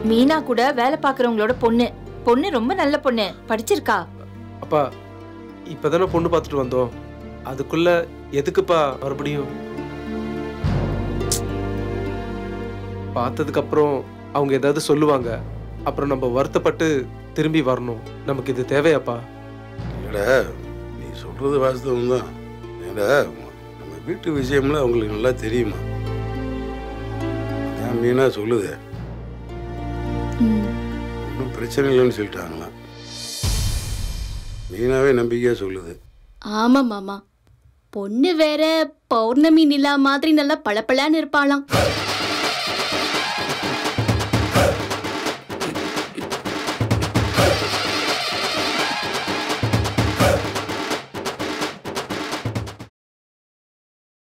மீனா கூட வேலை பாக்குறவங்களோட பொண்ணு பொண்ணு ரொம்ப நல்ல பொண்ணு படிச்சிருக்கா அப்பா இப்பதானே பொண்ணு பார்த்துட்டு வந்தோம் அதுக்குள்ள எதுக்குப்பா மறுபடியும் பார்த்ததுக்கு அப்புறம் அவங்க ஏதாவது சொல்லுவாங்க அப்புறம் நம்ம வருத்தப்பட்டு திரும்பி வரணும் நமக்கு இது தேவையாப்பா ஏடா நீ சொல்றது வாஸ்தவம் தான் ஏடா நம்ம வீட்டு விஷயம்ல அவங்களுக்கு நல்லா தெரியுமா அதான் மீனா சொல்லுது ஒன்றும் பிரச்சனை இல்லைன்னு சொல்லிட்டாங்களாம் மீனாவே நம்பிக்கையா சொல்லுது ஆமா மாமா பொண்ணு வேற பௌர்ணமி நிலா மாதிரி நல்லா பளபளன்னு இருப்பாளாம்